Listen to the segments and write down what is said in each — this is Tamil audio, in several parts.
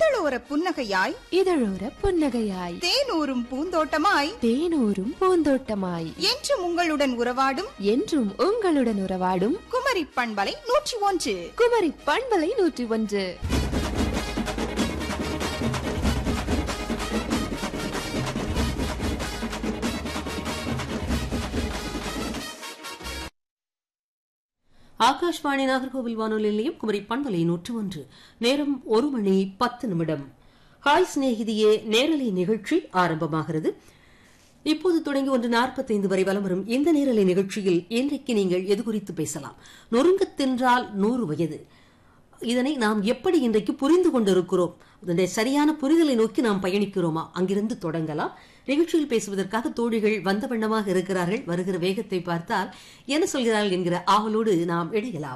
இதழோர புன்னகையாய் இதழோர புன்னகையாய் தேனூரும் பூந்தோட்டமாய் தேனூரும் பூந்தோட்டமாய் என்றும் உங்களுடன் உறவாடும் என்றும் உங்களுடன் உறவாடும் குமரி பண்பலை நூற்றி ஒன்று குமரி பண்பலை நூற்றி ஒன்று ஆகாஷ்வாணி நாகர்கோவில் வானொலி நிலையம் குமரி பண்பலை நூற்று ஒன்று நேரம் ஒரு மணி பத்து நிமிடம் ஹாய் சிநேகிதியே நேரலை நிகழ்ச்சி ஆரம்பமாகிறது இப்போது தொடங்கி ஒன்று நாற்பத்தைந்து வரை வலம் வரும் இந்த நேரலை நிகழ்ச்சியில் இன்றைக்கு நீங்கள் எது குறித்து பேசலாம் நொறுங்கத் தின்றால் நூறு வயது இதனை நாம் எப்படி இன்றைக்கு புரிந்து கொண்டிருக்கிறோம் அதனுடைய சரியான புரிதலை நோக்கி நாம் பயணிக்கிறோமா அங்கிருந்து தொடங்கலாம் நிகழ்ச்சியில் பேசுவதற்காக தோழிகள் வந்த வண்ணமாக இருக்கிறார்கள் வருகிற வேகத்தை பார்த்தால் என்ன சொல்கிறார்கள் என்கிற ஆவலோடு நாம் இடையலாம்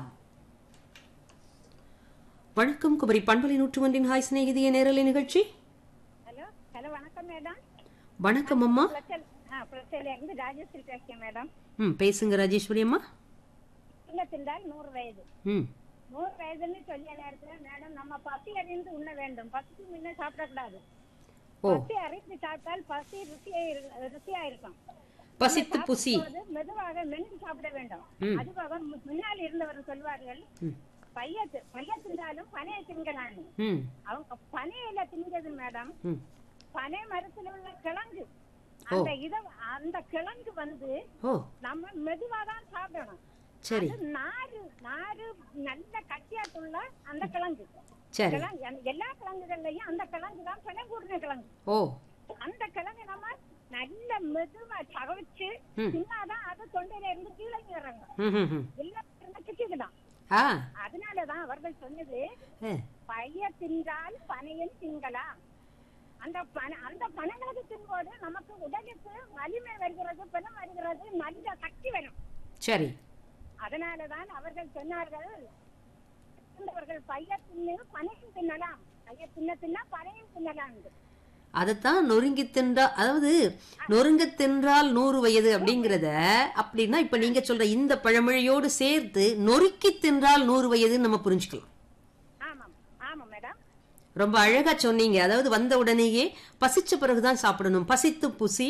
வணக்கம் குமரி பண்பலை நூற்று ஒன்றின் ஹாய் சிநேகிதிய நேரலை நிகழ்ச்சி ஹலோ ஹலோ வணக்கம் மேடம் வணக்கம் அம்மா பிரச்சல் ஆ பிரச்சல இருந்து ராஜேஸ்வரி பேசுகிறேன் மேடம் ம் பேசுங்க ராஜேஸ்வரி அம்மா சின்ன திண்டால் நூறு வயது ம் நூறு வயதுன்னு சொல்லிய நேரத்துல மேடம் நம்ம பசி அறிந்து உண்ண வேண்டும் பசிக்கு முன்ன சாப்பிடக்கூடாது ஓ பசி அறிந்து சாப்பிட்டால் பசி ருசியா இரு- ருசியா இருக்கும் பசித்து புசி போது மெதுவாக மென்று சாப்பிட வேண்டும் ம். அதுவாக மு- முன்னால் இருந்தவர் சொல்வார்கள் ம். பைய தி- பைய தின்றாலும் பனையை திங்கலாம் ம் அவங்க பனையில திங்கிறது மேடம் ம் பனை மரத்துல உள்ள கிழங்கு அந்த இத அந்த கிழங்கு வந்து ஓ நம்ம மெதுவா தான் சாப்பிடணும் சரி அது நாறு நாறு நல்ல கட்டியாட்டுள்ள அந்த கிழங்கு சரி கிழங்கு அந்த எல்லா கிழங்குகள்லயும் அந்த கிழங்கு தான் பனை கூடின கிழங்கு ஓ அந்த கிழங்கு நம்ம நல்ல மெதுவா சகவிச்சு ம். தின்னாதான் அது தொண்டையில இருந்து கீழே இறங்கும் ம் ம் ம் இல்ல கிச்சுக்குதான் ஆ அதனாலதான் அவர்கள் சொன்னது ஏ பைய தின்றால் பனையும் திங்கலாம் அந்த பனை அந்த பனங்களுக்கு தின்போது நமக்கு உடலுக்கு வலிமை வருகிறது பலம் வருகிறது நல்ல சக்தி வரும் சரி அதனாலதான் அவர்கள் சொன்னார்கள் அவர்கள் பைய தின்னு பனையும் தின்னலாம் பைய தின்ன தின்னா பனையும் தின்னலாம் என்று. அதைத்தான் நொறுங்கி தின்றா அதாவது நொறுங்க தின்றால் நூறு வயது அப்படிங்கிறத அப்படின்னா இப்ப நீங்க சொல்ற இந்த பழமொழியோடு சேர்த்து நொறுக்கி தின்றால் நூறு வயதுன்னு நம்ம புரிஞ்சுக்கலாம் ஆமாம் ஆமாம் மேடம் ரொம்ப அழகா சொன்னீங்க அதாவது வந்த உடனேயே பசிச்ச பிறகுதான் சாப்பிடணும் பசித்து புசி